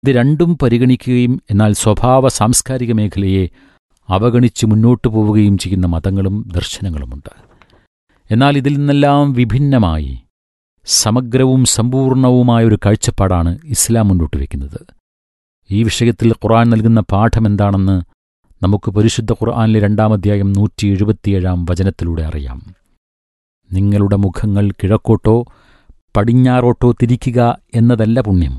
ഇത് രണ്ടും പരിഗണിക്കുകയും എന്നാൽ സ്വഭാവ സാംസ്കാരിക മേഖലയെ അവഗണിച്ച് മുന്നോട്ടു പോവുകയും ചെയ്യുന്ന മതങ്ങളും ദർശനങ്ങളുമുണ്ട് എന്നാൽ ഇതിൽ നിന്നെല്ലാം വിഭിന്നമായി സമഗ്രവും സമ്പൂർണവുമായ ഒരു കാഴ്ചപ്പാടാണ് ഇസ്ലാം മുന്നോട്ട് വയ്ക്കുന്നത് ഈ വിഷയത്തിൽ ഖുർആൻ നൽകുന്ന പാഠമെന്താണെന്ന് നമുക്ക് പരിശുദ്ധ ഖുർആനിലെ രണ്ടാം അധ്യായം നൂറ്റി എഴുപത്തിയേഴാം വചനത്തിലൂടെ അറിയാം നിങ്ങളുടെ മുഖങ്ങൾ കിഴക്കോട്ടോ പടിഞ്ഞാറോട്ടോ തിരിക്കുക എന്നതല്ല പുണ്യം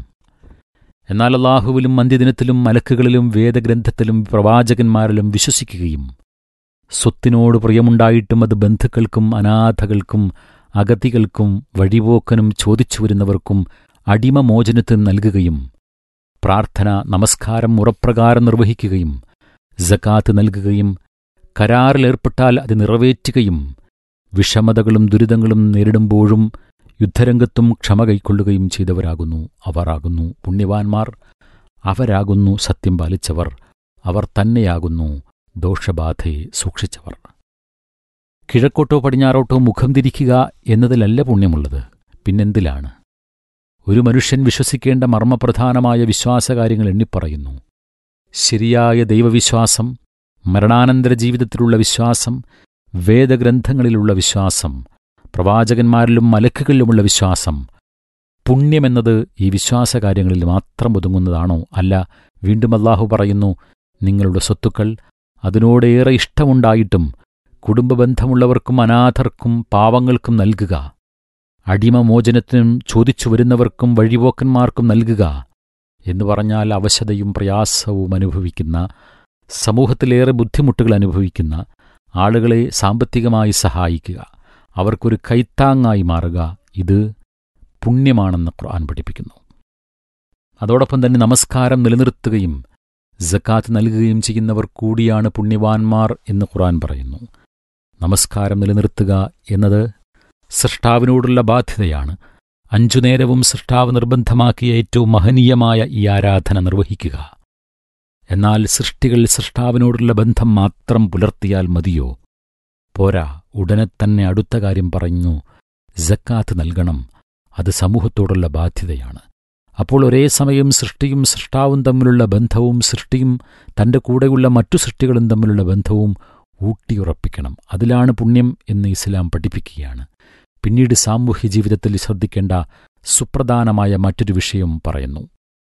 എന്നാൽ അള്ളാഹുവിലും അന്ത്യദിനത്തിലും മലക്കുകളിലും വേദഗ്രന്ഥത്തിലും പ്രവാചകന്മാരിലും വിശ്വസിക്കുകയും സ്വത്തിനോട് പ്രിയമുണ്ടായിട്ടും അത് ബന്ധുക്കൾക്കും അനാഥകൾക്കും അഗതികൾക്കും വഴിപോക്കനും ചോദിച്ചു വരുന്നവർക്കും അടിമമോചനത്തിന് നൽകുകയും പ്രാർത്ഥന നമസ്കാരം മുറപ്രകാരം നിർവഹിക്കുകയും ജക്കാത്ത് നൽകുകയും കരാറിലേർപ്പെട്ടാൽ അത് നിറവേറ്റുകയും വിഷമതകളും ദുരിതങ്ങളും നേരിടുമ്പോഴും യുദ്ധരംഗത്തും ക്ഷമ കൈക്കൊള്ളുകയും ചെയ്തവരാകുന്നു അവരാകുന്നു പുണ്യവാന്മാർ അവരാകുന്നു സത്യം പാലിച്ചവർ അവർ തന്നെയാകുന്നു ദോഷബാധയെ സൂക്ഷിച്ചവർ കിഴക്കോട്ടോ പടിഞ്ഞാറോട്ടോ മുഖം തിരിക്കുക എന്നതിലല്ല പുണ്യമുള്ളത് പിന്നെന്തിലാണ് ഒരു മനുഷ്യൻ വിശ്വസിക്കേണ്ട മർമ്മപ്രധാനമായ വിശ്വാസകാര്യങ്ങൾ എണ്ണിപ്പറയുന്നു ശരിയായ ദൈവവിശ്വാസം മരണാനന്തര ജീവിതത്തിലുള്ള വിശ്വാസം വേദഗ്രന്ഥങ്ങളിലുള്ള വിശ്വാസം പ്രവാചകന്മാരിലും മലക്കുകളിലുമുള്ള വിശ്വാസം പുണ്യമെന്നത് ഈ വിശ്വാസകാര്യങ്ങളിൽ മാത്രം ഒതുങ്ങുന്നതാണോ അല്ല വീണ്ടും അല്ലാഹു പറയുന്നു നിങ്ങളുടെ സ്വത്തുക്കൾ അതിനോടേറെ ഇഷ്ടമുണ്ടായിട്ടും കുടുംബബന്ധമുള്ളവർക്കും അനാഥർക്കും പാവങ്ങൾക്കും നൽകുക അടിമമോചനത്തിനും ചോദിച്ചു വരുന്നവർക്കും വഴിപോക്കന്മാർക്കും നൽകുക എന്ന് പറഞ്ഞാൽ അവശതയും പ്രയാസവും അനുഭവിക്കുന്ന സമൂഹത്തിലേറെ ബുദ്ധിമുട്ടുകൾ അനുഭവിക്കുന്ന ആളുകളെ സാമ്പത്തികമായി സഹായിക്കുക അവർക്കൊരു കൈത്താങ്ങായി മാറുക ഇത് പുണ്യമാണെന്ന് ഖുർആൻ പഠിപ്പിക്കുന്നു അതോടൊപ്പം തന്നെ നമസ്കാരം നിലനിർത്തുകയും ജക്കാത്ത് നൽകുകയും ചെയ്യുന്നവർ കൂടിയാണ് പുണ്യവാന്മാർ എന്ന് ഖുർആൻ പറയുന്നു നമസ്കാരം നിലനിർത്തുക എന്നത് സൃഷ്ടാവിനോടുള്ള ബാധ്യതയാണ് അഞ്ചു നേരവും സൃഷ്ടാവ് നിർബന്ധമാക്കിയ ഏറ്റവും മഹനീയമായ ഈ ആരാധന നിർവഹിക്കുക എന്നാൽ സൃഷ്ടികൾ സൃഷ്ടാവിനോടുള്ള ബന്ധം മാത്രം പുലർത്തിയാൽ മതിയോ പോരാ ഉടനെ തന്നെ അടുത്ത കാര്യം പറഞ്ഞു ജക്കാത്ത് നൽകണം അത് സമൂഹത്തോടുള്ള ബാധ്യതയാണ് അപ്പോൾ ഒരേ സമയം സൃഷ്ടിയും സൃഷ്ടാവും തമ്മിലുള്ള ബന്ധവും സൃഷ്ടിയും തന്റെ കൂടെയുള്ള മറ്റു സൃഷ്ടികളും തമ്മിലുള്ള ബന്ധവും ഊട്ടിയുറപ്പിക്കണം അതിലാണ് പുണ്യം എന്ന് ഇസ്ലാം പഠിപ്പിക്കുകയാണ് പിന്നീട് സാമൂഹ്യ ജീവിതത്തിൽ ശ്രദ്ധിക്കേണ്ട സുപ്രധാനമായ മറ്റൊരു വിഷയം പറയുന്നു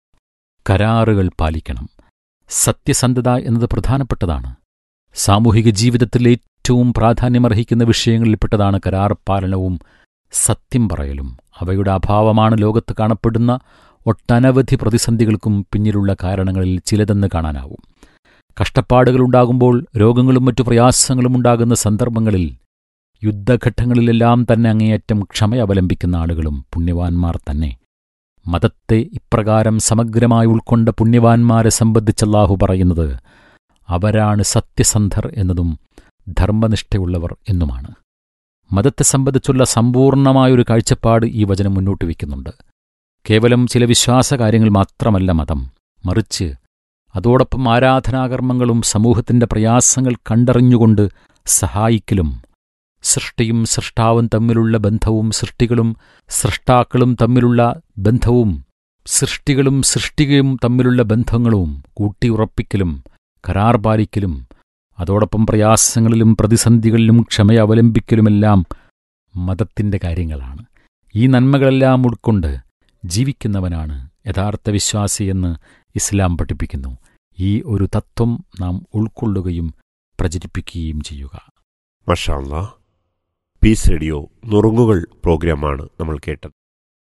കരാറുകൾ പാലിക്കണം സത്യസന്ധത എന്നത് പ്രധാനപ്പെട്ടതാണ് സാമൂഹിക ജീവിതത്തിൽ ഏറ്റവും പ്രാധാന്യമർഹിക്കുന്ന വിഷയങ്ങളിൽപ്പെട്ടതാണ് കരാർ പാലനവും സത്യം പറയലും അവയുടെ അഭാവമാണ് ലോകത്ത് കാണപ്പെടുന്ന ഒട്ടനവധി പ്രതിസന്ധികൾക്കും പിന്നിലുള്ള കാരണങ്ങളിൽ ചിലതെന്ന് കാണാനാവും കഷ്ടപ്പാടുകളുണ്ടാകുമ്പോൾ രോഗങ്ങളും മറ്റു പ്രയാസങ്ങളും ഉണ്ടാകുന്ന സന്ദർഭങ്ങളിൽ യുദ്ധഘട്ടങ്ങളിലെല്ലാം തന്നെ അങ്ങേയറ്റം ക്ഷമ അവലംബിക്കുന്ന ആളുകളും പുണ്യവാന്മാർ തന്നെ മതത്തെ ഇപ്രകാരം സമഗ്രമായി ഉൾക്കൊണ്ട പുണ്യവാന്മാരെ സംബന്ധിച്ചല്ലാഹു പറയുന്നത് അവരാണ് സത്യസന്ധർ എന്നതും ധർമ്മനിഷ്ഠയുള്ളവർ എന്നുമാണ് മതത്തെ സംബന്ധിച്ചുള്ള സമ്പൂർണമായൊരു കാഴ്ചപ്പാട് ഈ വചനം മുന്നോട്ട് വയ്ക്കുന്നുണ്ട് കേവലം ചില വിശ്വാസകാര്യങ്ങൾ മാത്രമല്ല മതം മറിച്ച് അതോടൊപ്പം ആരാധനാകർമ്മങ്ങളും സമൂഹത്തിന്റെ പ്രയാസങ്ങൾ കണ്ടറിഞ്ഞുകൊണ്ട് സഹായിക്കലും സൃഷ്ടിയും സൃഷ്ടാവും തമ്മിലുള്ള ബന്ധവും സൃഷ്ടികളും സൃഷ്ടാക്കളും തമ്മിലുള്ള ബന്ധവും സൃഷ്ടികളും സൃഷ്ടികയും തമ്മിലുള്ള ബന്ധങ്ങളും കൂട്ടിയുറപ്പിക്കലും കരാർ പാലിക്കലും അതോടൊപ്പം പ്രയാസങ്ങളിലും പ്രതിസന്ധികളിലും ക്ഷമ അവലംബിക്കലുമെല്ലാം മതത്തിന്റെ കാര്യങ്ങളാണ് ഈ നന്മകളെല്ലാം ഉൾക്കൊണ്ട് ജീവിക്കുന്നവനാണ് യഥാർത്ഥ വിശ്വാസിയെന്ന് ഇസ്ലാം പഠിപ്പിക്കുന്നു ഈ ഒരു തത്വം നാം ഉൾക്കൊള്ളുകയും പ്രചരിപ്പിക്കുകയും ചെയ്യുക മഷാല്ല പീസ് റേഡിയോ നുറുങ്ങുകൾ പ്രോഗ്രാമാണ് നമ്മൾ കേട്ടത്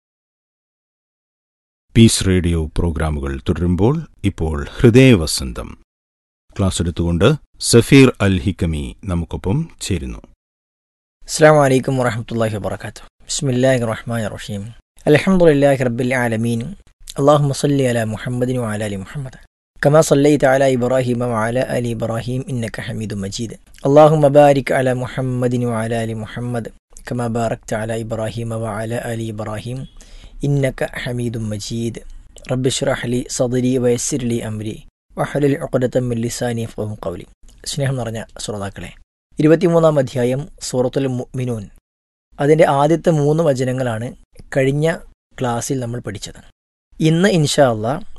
പീസ് റേഡിയോ പ്രോഗ്രാമുകൾ തുടരുമ്പോൾ ഇപ്പോൾ ഹൃദയവസന്തം ക്ലാസ് എടുത്തുകൊണ്ട് സഫീർ അൽ ഹിക്കമി നമുക്കൊപ്പം ചേരുന്നു السلام عليكم ورحمة الله وبركاته بسم الله الرحمن الرحيم الحمد لله رب العالمين اللهم صل على محمد وعلى آل محمد كما صليت على إبراهيم وعلى آل إبراهيم إنك حميد مجيد اللهم بارك على محمد وعلى آل محمد كما باركت على إبراهيم وعلى آل إبراهيم إنك حميد مجيد رب اشرح لي صدري ويسر لي أمري വഹലിൽ ഉഖദത്തം മിൻ ലിസാനി യഫ്ഖഹു ഖൗലി സ്നേഹം നിറഞ്ഞ ശ്രോതാക്കളെ ഇരുപത്തിമൂന്നാം അധ്യായം സൂറത്തുൽ മുഅ്മിനൂൻ അതിൻ്റെ ആദ്യത്തെ മൂന്ന് വചനങ്ങളാണ് കഴിഞ്ഞ ക്ലാസ്സിൽ നമ്മൾ പഠിച്ചത് ഇന്ന് ഇൻഷാ അള്ളാ